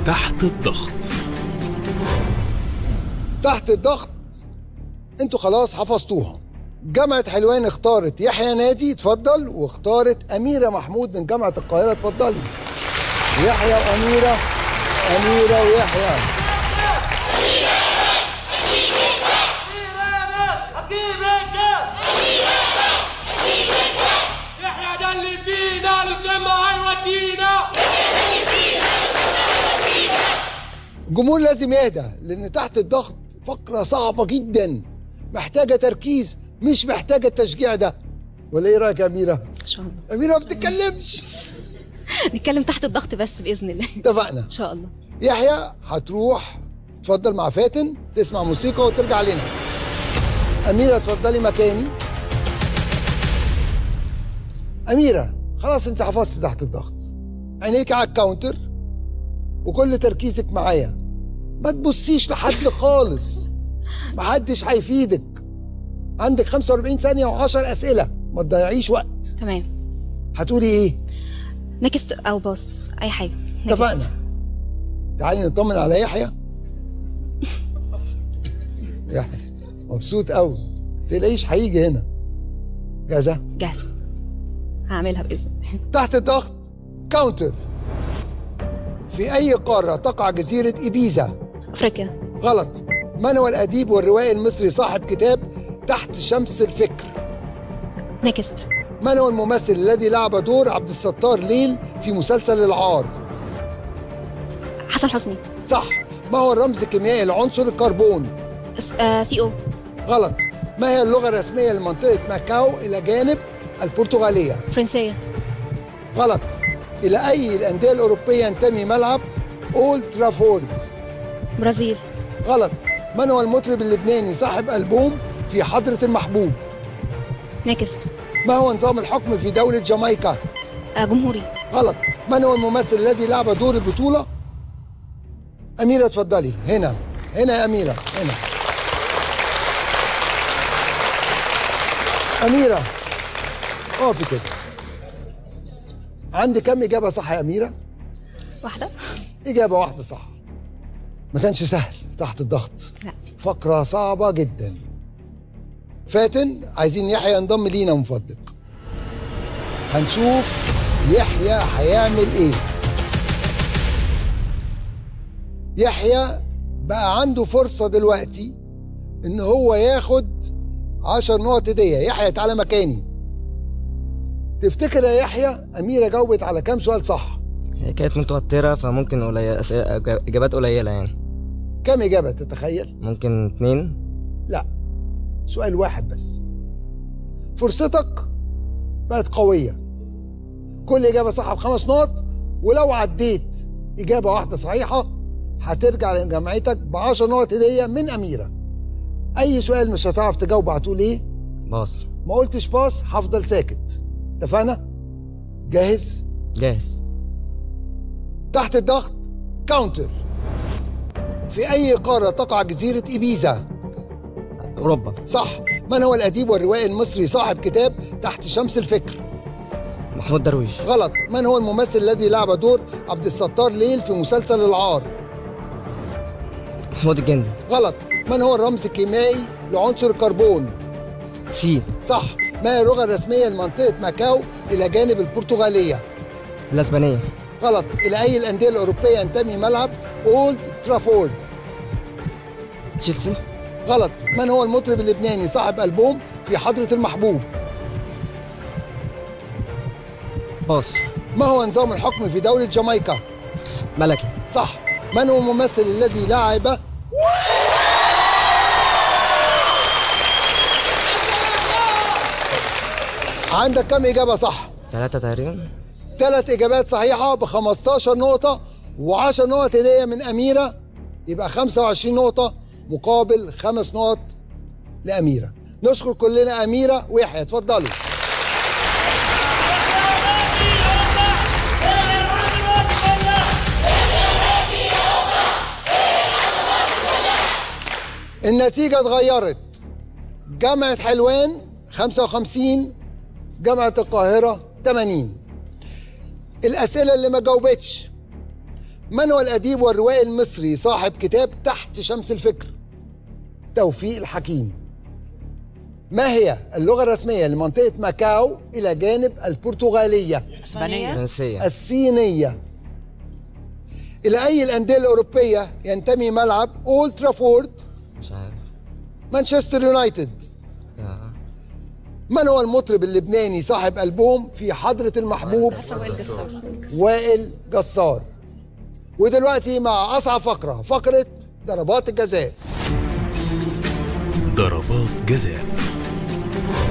تحت الضغط تحت الضغط انتوا خلاص حفظتوها جامعة حلوان اختارت يحيى نادي اتفضل واختارت أميرة محمود من جامعة القاهرة اتفضلي يحيى وأميرة أميرة ويحيى يحيى ده اللي فينا القمة هيودينا الجمهور لازم يهدى لأن تحت الضغط فقرة صعبة جدا محتاجة تركيز مش محتاجة التشجيع ده ولا ايه رأيك يا أميرة؟ ان شاء الله أميرة ما بتتكلمش نتكلم تحت الضغط بس باذن الله اتفقنا ان شاء الله يحيى هتروح تفضل مع فاتن تسمع موسيقى وترجع لنا أميرة اتفضلي مكاني أميرة خلاص أنت حفظت تحت الضغط عينيك على الكاونتر وكل تركيزك معايا ما تبصيش لحد خالص محدش هيفيدك عندك 45 ثانية و10 أسئلة ما تضيعيش وقت تمام هتقولي إيه؟ نكست او باص اي حاجه نكست. اتفقنا تعالي نطمن على يحيى يحيى مبسوط قوي تلاقيش هيجي هنا جاهزة جاهزه هعملها باذن الله تحت الضغط كاونتر في أي قارة تقع جزيرة إبيزا افريقيا غلط من هو الأديب والروائي المصري صاحب كتاب تحت شمس الفكر نكست من هو الممثل الذي لعب دور عبد الستار ليل في مسلسل العار حسن حسني صح ما هو الرمز الكيميائي لعنصر الكربون اس- آه سي او غلط ما هي اللغة الرسمية لمنطقة ماكاو إلى جانب البرتغالية فرنسيه غلط إلى أي الأندية الأوروبية ينتمي ملعب أولد ترافورد برازيل غلط من هو المطرب اللبناني صاحب ألبوم في حضرة المحبوب نكست ما هو نظام الحكم في دولة جامايكا آه جمهوري غلط من هو الممثل الذي لعب دور البطولة أميرة اتفضلي هنا هنا يا أميرة هنا أميرة اقفي كده عندي كم إجابة صح يا أميرة؟ واحده إجابة واحدة صح ما كانش سهل تحت الضغط لا فقرة صعبة جدا فاتن عايزين يحيى ينضم لينا من فضلك هنشوف يحيى هيعمل ايه يحيى بقى عنده فرصة دلوقتي ان هو ياخد عشر نقط هدية يحيى تعالى مكاني تفتكر يا يحيى أميرة جاوبت على كام سؤال صح هي كانت متوترة فممكن قليل أسئلة- إجابات قليلة يعني كام إجابة تتخيل؟ ممكن اتنين لا سؤال واحد بس فرصتك بقت قوية كل إجابة صح بخمس نقط ولو عديت إجابة واحدة صحيحة هترجع لجامعتك بعشر نقط هدية من أميرة أي سؤال مش هتعرف تجاوبه هتقول إيه؟ باص ما قلتش باص هفضل ساكت اتفقنا؟ جاهز؟ جاهز تحت الضغط كاونتر في أي قارة تقع جزيرة إبيزا؟ أوروبا صح من هو الأديب والروائي المصري صاحب كتاب تحت شمس الفكر محمود درويش غلط من هو الممثل الذي لعب دور عبد الستار ليل في مسلسل العار محمود الجندي غلط من هو الرمز الكيميائي لعنصر الكربون سي صح ما هي اللغة الرسمية لمنطقة ماكاو إلى جانب البرتغالية الأسبانية غلط إلى أي الأندية الأوروبية ينتمي ملعب أولد ترافورد تشيلسي غلط من هو المطرب اللبناني صاحب ألبوم في حضرة المحبوب باص ما هو نظام الحكم في دولة جامايكا ملكي صح من هو الممثل الذي لعب عندك كم إجابة صح؟ ثلاثة تقريبا ثلاث إجابات صحيحة ب 15 نقطة و10 نقط هدية من أميرة يبقى 25 نقطة مقابل خمس نقط لأميرة نشكر كلنا أميرة ويحيى اتفضلوا النتيجة اتغيرت جامعة حلوان 55 جامعة القاهرة 80 الأسئلة اللي ما جاوبتش من هو الأديب والروائي المصري صاحب كتاب تحت شمس الفكر توفيق الحكيم ما هي اللغة الرسمية لمنطقة ماكاو إلى جانب البرتغالية اسبانيه فرنسية الصينية إلى أي الأندية الأوروبية ينتمي ملعب أولد ترافورد مش عارف مانشستر يونايتد آه. من هو المطرب اللبناني صاحب ألبوم في حضرة المحبوب وائل جسار ودلوقتي مع أصعب فقرة فقرة ضربات الجزاء ضربات جزاء